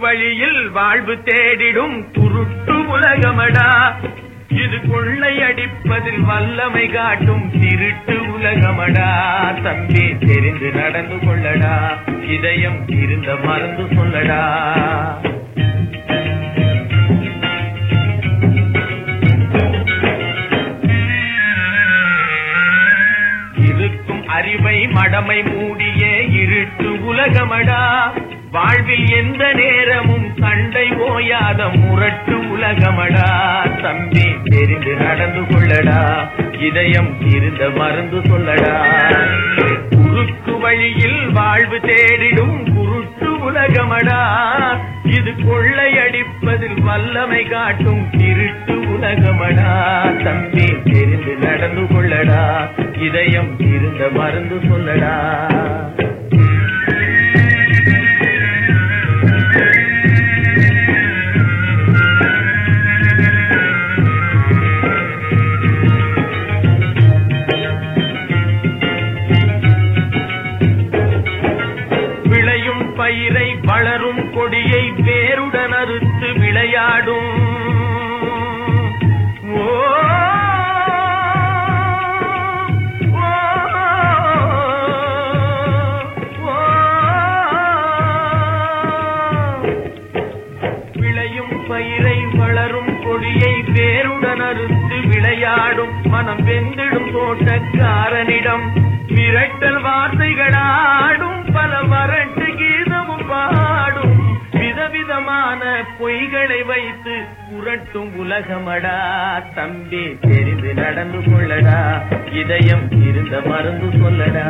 வழியில் வாழ்வு தேடிடும் குருட்டு உலகமடா இது கொள்ளை அடிப்பதில் வல்லமை காட்டும் திருட்டு உலகமடா தம்பி தெரிந்து நடந்து கொள்ளடா இதயம் இருந்த மறந்து சொல்லடா இருக்கும் அறிவை மடமை மூடிய இருட்டு உலகமடா வாழ்வில் எந்த நேரமும் சண்டை ஓயாத முரட்டு உலகமடா தம்பி தெரிந்து நடந்து கொள்ளடா இதயம் இருந்த மறந்து சொல்லடா குறுக்கு வழியில் வாழ்வு தேடிடும் குருட்டு உலகமடா இது கொள்ளையடிப்பதில் வல்லமை காட்டும் திருட்டு உலகமடா தம்பி தெரிந்து நடந்து கொள்ளடா இதயம் இருந்த மறந்து சொல்லடா விளையும் பயிரை வளரும் கொடியை வேருடன் அறுத்து விளையாடும் ஓ, ஓ, ஓ. விளையும் பயிரை வளரும் கொடியை வேருடன் அறுத்து விளையாடும் மனம் வெந்திடும் தோட்டக்காரனிடம் மிரட்டல் வார்த்தைகளாடும் பல வறட்டு கீதமும் பாடும் விதவிதமான பொய்களை வைத்து புரட்டும் உலகமடா தம்பி தெரிந்து நடந்து கொள்ளடா இதயம் இருந்த மருந்து சொல்லடா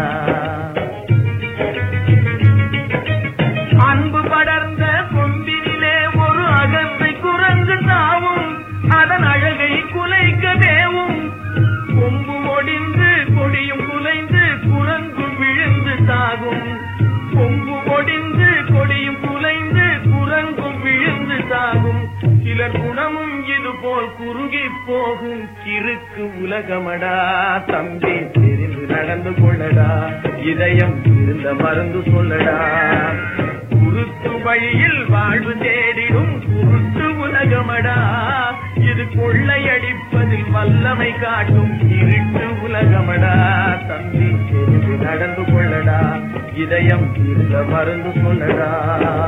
அன்பு படர்ந்த கொம்பினிலே ஒரு அகந்தை குரங்கு தாவும் அதன் அழகை குலைக்க தேவும் கொம்பு ஒடிந்து கொடியும் குலைந்து குரங்கும் விழுந்து சாகும் கொம்பு ஒடிந்து கொடியும் குலைந்து குரங்கும் விழுந்து சாகும் சிலர் குணமும் இது போல் குறுகி போகும் கிறுக்கு உலகமடா தம்பி தெரிந்து நடந்து கொள்ளடா இதயம் இருந்த மருந்து சொல்லடா குருத்து வழியில் வாழ்வு தேடிடும் குருட்டு உலகமடா இது கொள்ளையடிப்பதில் வல்லமை காட்டும் இருட்டு உலகமடா தம்பி தெரிந்து நடந்து கொள்ளடா இதயம் இருந்த மருந்து சொல்லடா